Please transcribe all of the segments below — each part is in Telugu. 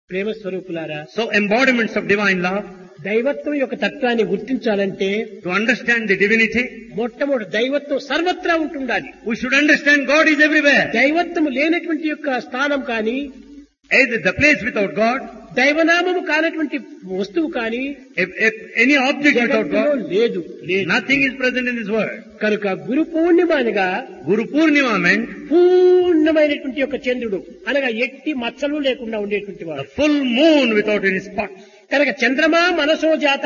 ప్రేమ స్వరూపులారా So embodiments of divine love, దైవత్వం యొక్క తత్వాన్ని గుర్తించాలంటే to understand the divinity, మొట్టమొదటి దైవత్వం సర్వత్రా ఉంటుండాలి we should understand God is everywhere. దైవత్వం లేనటువంటి యొక్క స్థానం కానీ Either the place without God, దైవనామము కానటువంటి వస్తువు కానీ if, if any object without జగత్తులో God, లేదు లేదు nothing is present in this world. కనుక గురు పూర్ణిమ అనగా Guru Purnima meant పూర్ణమైనటువంటి యొక్క చంద్రుడు అనగా ఎట్టి మచ్చలు లేకుండా ఉండేటువంటి the వాడు full moon without any spots. కనుక చంద్రమా మనసో జాత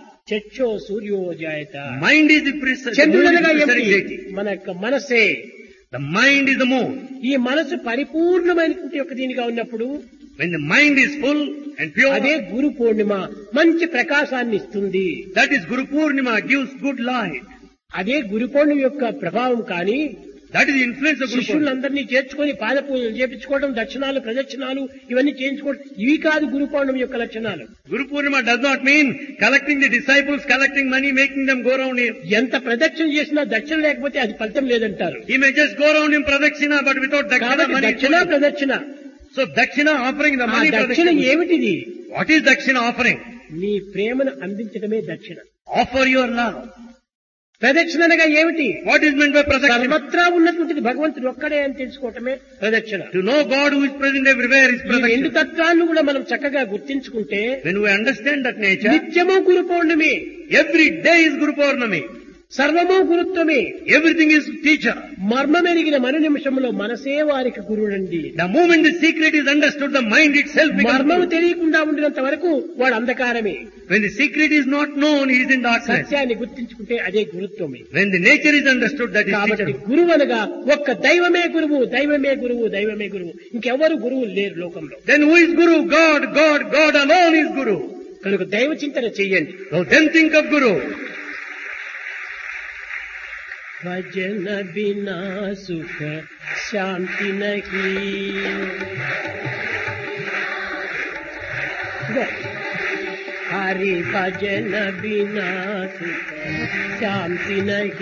చచ్చో సూర్యో జాయత Mind is the pres- the చంద్రుడు moon is అనగా the ఏమిటి? presiding deity. మన యొక్క మనసే The mind is the moon. ఈ మనసు పరిపూర్ణమైనటువంటి యొక్క దీనిగా ఉన్నప్పుడు When the mind is full and pure, అదే గురు పూర్ణిమ మంచి ప్రకాశాన్ని ఇస్తుంది that is Guru Purnima gives good light. అదే గురు పౌర్ణమి యొక్క ప్రభావం కానీ That is the influence of Guru Purnima. శిష్యులందరినీ చేర్చుకొని పాద పూజలు చేపించుకోవడం దక్షిణాలు ప్రదక్షిణాలు ఇవన్నీ చేయించుకోవడం ఇవి కాదు గురు పౌర్ణమి యొక్క లక్షణాలు Guru Purnima does not mean collecting the disciples, collecting money, making them go around him. ఎంత ప్రదక్షిణ చేసినా దక్షిణ లేకపోతే అది ఫలితం లేదంటారు He may just go around in pradakshina, but without dakshina కాబట్టి money. దక్షిణ ప్రదక్షిణ So dakshina offering the ఆ money దక్షిణ pradakshina. ఏమిటిది What is dakshina offering? నీ ప్రేమను అందించడమే దక్షిణ Offer your love. ప్రదక్షిణ అనగా ఏమిటి What is meant by pradakshina? సర్వత్రా ఉన్నటువంటిది భగవంతుడు ఒక్కడే అని తెలుసుకోవటమే ప్రదక్షిణ To know God who is present everywhere is ఈ రెండు pradakshina. తత్వాలను కూడా మనం చక్కగా గుర్తించుకుంటే When we understand that nature, నిత్యము గురు పౌర్ణమి every day is Guru Purnami. సర్వము గురుత్వమే Everything is teacher. మర్మమెరిగిన మరు నిమిషంలో మనసే వారికి గురుడండి The moment the secret is understood, the mind itself becomes మర్మము Guru. తెలియకుండా ఉండినంత వరకు వాడు అంధకారమే When the secret is not known, he is in darkness. సత్యాన్ని గుర్తించుకుంటే అదే గురుత్వమే When the nature is understood, that is కాబట్టి teacher. గురువు అనగా ఒక్క దైవమే గురువు దైవమే గురువు దైవమే గురువు ఇంకెవరు గురువు లేరు లోకంలో Then who is Guru? God, God, God alone is Guru. కనుక దైవ చింతన చెయ్యండి So then think of Guru. భజన బినా సుఖ శాంతి నహి హరి భజన బినా సుఖ శాంతి నహి